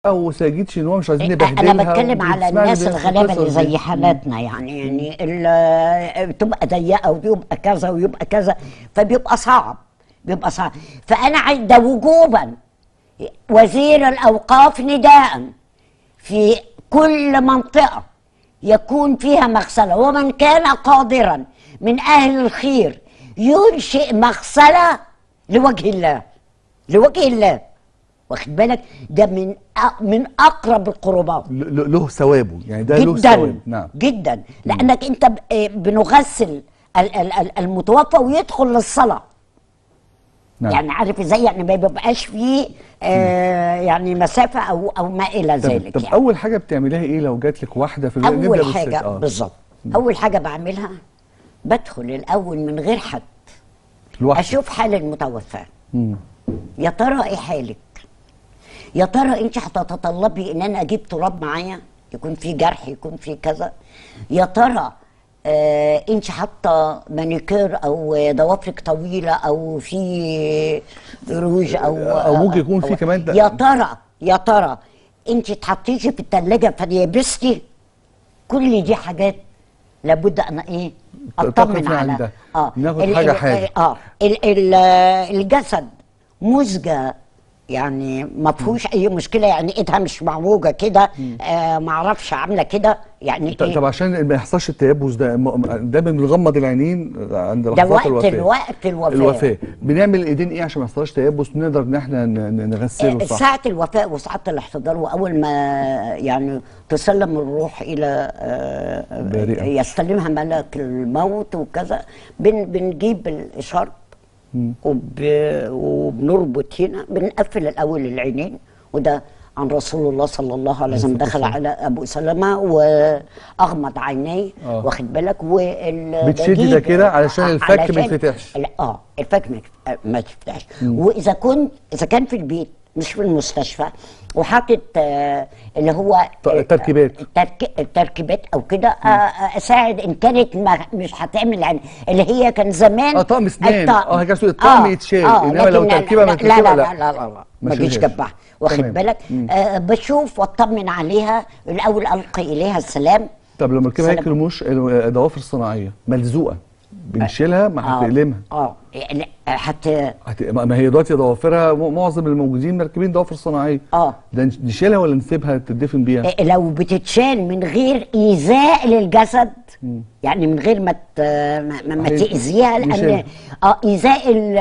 او ساجيد شنوان مش عايزين انا نبهدلها بتكلم على وبتسمعني الناس الغلابه اللي بالقصص دي. زي حالاتنا يعني يعني ال- بتبقى ضيقه ويبقى كذا ويبقى كذا فبيبقى صعب بيبقى صعب فانا عايز ده وجوبا وزير الاوقاف نداء في كل منطقه يكون فيها مغسله ومن كان قادرا من اهل الخير ينشئ مغسله لوجه الله لوجه الله واخد بالك ده من أ- من اقرب القربات ل- ل- له ثوابه يعني ده له جدا ثواب نعم جدا لانك انت ب- آه، بنغسل ال- ال- ال- المتوفى ويدخل للصلاه نعم يعني عارف ازاي يعني ما بيبقاش فيه آه يعني مسافه او او ما الى طب, ذلك طب يعني. اول حاجه بتعمليها ايه لو جات لك واحده في نبدأ اول بالست. حاجه آه. بالظبط اول حاجه بعملها بدخل الاول من غير حد لوحدك اشوف حال المتوفى مم. يا ترى ايه حالك يا ترى انت هتتطلبي ان انا اجيب تراب معايا يكون في جرح يكون في كذا يا ترى آه انت حاطه مانيكير او ضوافرك طويله او في روج او أو ممكن يكون في كمان ده- يا ترى يا ترى انت اتحطيتي في الثلاجه فيبستي كل دي حاجات لابد ان ايه تقف اطمن عند على ده. اه ناخد ال- حاجة ال- حاجة. اه ال ال الجسد مزجة يعني ما فيهوش اي مشكله يعني ايدها مش معوجه كده آه ما اعرفش عامله كده يعني ط- إيه؟ طب عشان ما يحصلش التيبس ده م- دايما بنغمض العينين عند ده لحظات وقت الوفاه الوقت الوفاه الوفاه بنعمل ايدين ايه عشان ما يحصلش تيبس نقدر ان احنا ن- ن- نغسله آه، صح ساعة الوفاة وساعة الاحتضار وأول ما يعني تسلم الروح إلى آه، بارئة. يستلمها ملك الموت وكذا بن بنجيب الإشارة وب وبنربط هنا بنقفل الأول العينين وده عن رسول الله صلى الله عليه وسلم دخل على أبو سلمة وأغمض عينيه آه. واخد بالك وال بتشدي ده بجيب- كده علشان آه، الفك ما علشان- يتفتحش. لا اه الفك ما يتف- ما تفتحش واذا كنت اذا كان في البيت مش في المستشفى وحاطط آه اللي هو ط- تركيبات. الترك... التركيبات او كده آه آه، اساعد ان كانت ما مش هتعمل يعني اللي هي كان زمان اه طقم اسنان الطقم. اه كان الطقم يتشال انما لو لكن تركيبه لا متركبه لا لا لا لا لا, لا, لا. ما ما جيش شيلهاش. جنبها واخد تمام. بالك آه بشوف واطمن عليها الاول القي اليها السلام طب لما نركبها هيك سلام. رموش الضوافر الصناعيه ملزوقه بنشيلها ما آه. هتقلمها اه لا، حتى هت... ما ما هي دلوقتي ضوافرها م- معظم الموجودين مركبين ضوافر صناعيه اه ده نش- نشيلها ولا نسيبها تدفن بيها؟ إيه، لو بتتشال من غير ايذاء للجسد يعني من غير ما ت- ما, ما- ما هي- تاذيها لان نشيلها. اه ايذاء ال-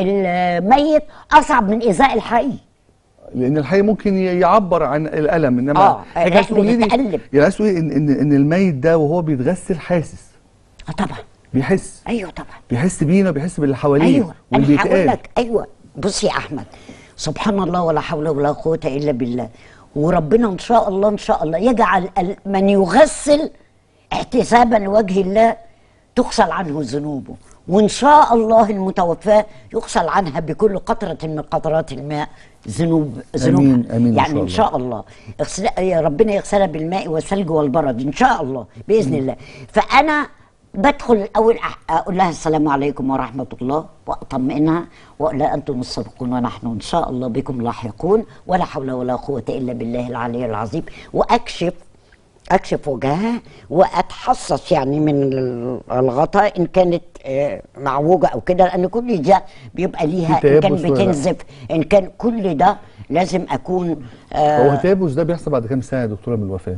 الميت اصعب من ايذاء الحي لان الحي ممكن ي- يعبر عن الالم انما آه، حاجه عايز لأنه تقولي لي بيتألم. يعني عايز تقولي ان ان ان الميت ده وهو بيتغسل حاسس اه طبعا بيحس ايوه طبعا بيحس بينا بيحس باللي حواليه ايوه واللي انا هقول بيتقال لك ايوه بص يا احمد سبحان الله ولا حول ولا قوه الا بالله وربنا ان شاء الله ان شاء الله يجعل ال- من يغسل احتسابا لوجه الله تغسل عنه ذنوبه وان شاء الله المتوفاه يغسل عنها بكل قطره من قطرات الماء ذنوب ذنوبها آمين، آمين إن يعني شاء ان شاء الله اغسل يا ربنا يغسلها بالماء والثلج والبرد ان شاء الله باذن الله فانا بدخل الاول أح- اقول لها السلام عليكم ورحمه الله واطمئنها واقول لها انتم السابقون ونحن ان شاء الله بكم لاحقون ولا حول ولا قوه الا بالله العلي العظيم واكشف اكشف وجهها واتحسس يعني من ال- الغطاء ان كانت آه، معوجه او كده لان كل ده بيبقى ليها في ان كان تيبس ولا لا؟ بتنزف ان كان كل ده لازم اكون آه هو التيبس ده بيحصل بعد كام ساعه يا دكتوره من الوفاه؟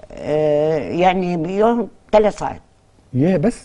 آه يعني بيوم ثلاث ساعات ياه بس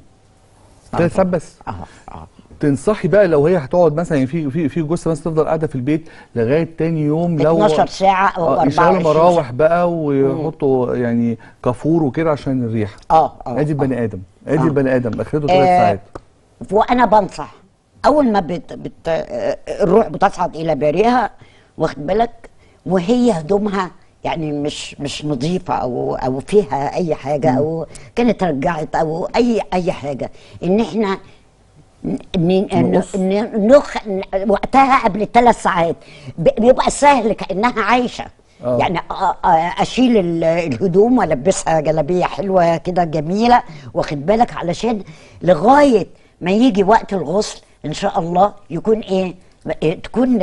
ثلاث ساعات بس اه اه تنصحي بقى لو هي هتقعد مثلا يعني في في في جثه مثلا تفضل قاعده في البيت لغايه تاني يوم لو 12 ساعة أو آه، يشغلوا 24 مراوح بقى ويحطوا يعني كافور وكده عشان الريح اه اه ادي البني ادم ادي آه. البني ادم اخرته ثلاث آه، ساعات وانا بنصح اول ما بت بت آه، الروح بتصعد الى بارئها واخد بالك وهي هدومها يعني مش مش نظيفه او او فيها اي حاجه او كانت رجعت او اي اي حاجه ان احنا ن- ن- نقص. ن- نخ وقتها قبل الثلاث ساعات ب- بيبقى سهل كانها عايشه آه. يعني أ- أ- اشيل ال- الهدوم والبسها جلابيه حلوه كده جميله واخد بالك علشان لغايه ما يجي وقت الغسل ان شاء الله يكون ايه إيه، تكون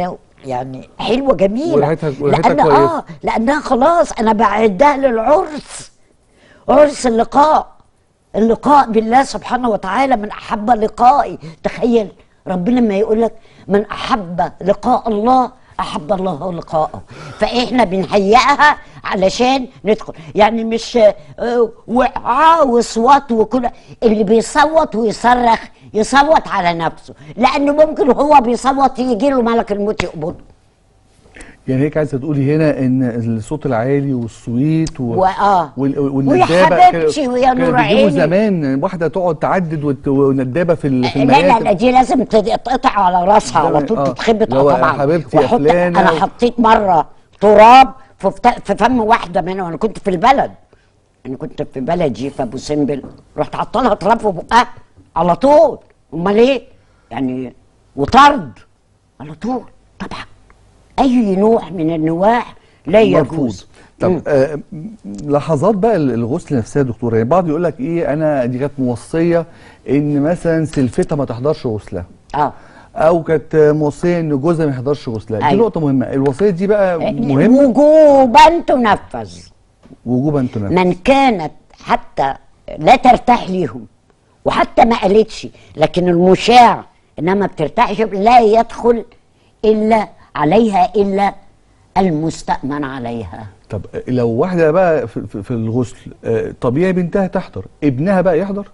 يعني حلوه جميله وريحتها- وريحتها لأن كويسة. اه لانها خلاص انا بعدها للعرس عرس اللقاء اللقاء بالله سبحانه وتعالى من احب لقائي تخيل ربنا ما يقول لك من احب لقاء الله احب الله لقاءه فاحنا بنهيئها علشان ندخل يعني مش آه، وعاء وصوات وكل اللي بيصوت ويصرخ يصوت على نفسه لانه ممكن وهو بيصوت يجي له ملك الموت يقبضه يعني هيك عايزه تقولي هنا ان الصوت العالي والصويت و... وآه. وال... ويا والندابه حبيبتي ويا كانوا نور بيجيبوا عيني. زمان واحده تقعد تعدد وت... وندابه في ال- في لا لا لا المياتم دي لازم تتقطع على راسها على طول آه. تتخبط اللي هو اه يا طبعا حبيبتي يا وأحط- فلانة انا و- حطيت مره تراب في فت- في فم واحده منهم انا كنت في البلد انا كنت في بلدي في ابو سمبل رحت حاطه لها تراب في بقها على طول امال ايه يعني وطرد على طول طبعا اي نوع من النواح لا مرفوض يجوز طب آه لحظات بقى ال- الغسل نفسها يا دكتوره يعني بعض يقول لك ايه انا دي كانت موصيه ان مثلا سلفتها ما تحضرش غسلها اه او كانت موصيه ان جوزها ما يحضرش غسلها دي أيوة. نقطه مهمه الوصيه دي بقى مهمه وجوبا تنفذ وجوبا تنفذ من كانت حتى لا ترتاح ليهم وحتى ما قالتش لكن المشاع انها ما بترتاحش لا يدخل الا عليها الا المستأمن عليها طب لو واحده بقى في, في, في الغسل آه، طبيعي بنتها تحضر ابنها بقى يحضر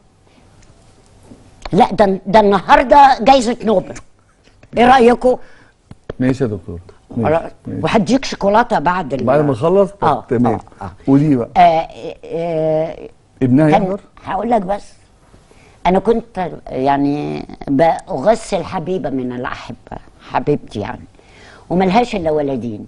لا ده ده النهارده جايزه نوبل ايه رايكم؟ ماشي يا دكتور ماشي. ماشي. وهديك شوكولاته بعد ال- بعد ما نخلص طب اه تمام اه, آه. قولي بقى آه آه ابنها كان يحضر هقول لك بس انا كنت يعني بغسل حبيبه من الاحبه حبيبتي يعني وملهاش الا ولدين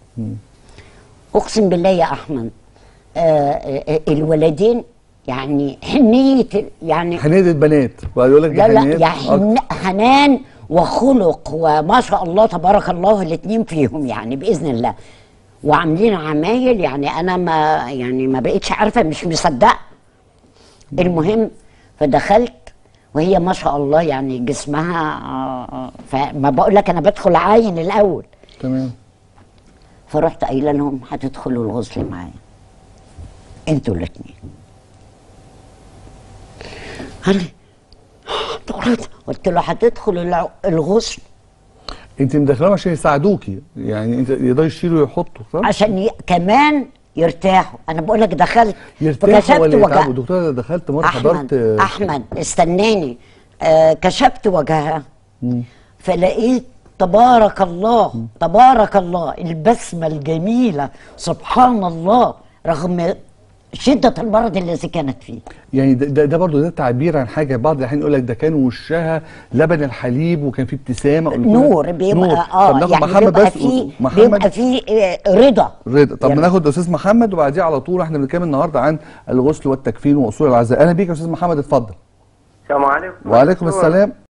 اقسم بالله يا احمد آه آه الولدين يعني حنيه يعني حنيه البنات وقال يقول لك لا لا حنية يا أكتر. حن- حنان وخلق وما شاء الله تبارك الله الاثنين فيهم يعني باذن الله وعاملين عمايل يعني انا ما يعني ما بقتش عارفه مش مصدقه المهم فدخلت وهي ما شاء الله يعني جسمها آه، آه، فما بقول لك انا بدخل عاين الاول تمام فرحت قايله لهم هتدخلوا الغسل معايا انتوا الاثنين قال لي دكتور، قلت له هتدخل الع- الغسل انت مدخلهم عشان يساعدوكي يعني انت يقدروا يشيلوا ويحطوا صح؟ عشان ي... كمان يرتاحوا انا بقول لك دخلت يرتاحوا فكشفت ولا وجه- يتعبوا دكتور انا دخلت مره حضرت احمد احمد استناني آه كشفت وجهها فلقيت تبارك الله تبارك الله البسمه الجميله سبحان الله رغم شده المرض الذي كانت فيه يعني ده, ده, ده برضه ده تعبير عن حاجه بعض الاحيان يقول لك ده كان وشها لبن الحليب وكان فيه ابتسامه قلت له نور بيبقى نور. اه طب ناخد يعني محمد بيبقى بس فيه محمد بيبقى فيه آه، رضا رضا طب يعني- ناخد استاذ محمد وبعديه على طول احنا بنتكلم النهارده عن الغسل والتكفين واصول العزاء اهلا بيك يا استاذ محمد اتفضل السلام عليكم وعليكم السلام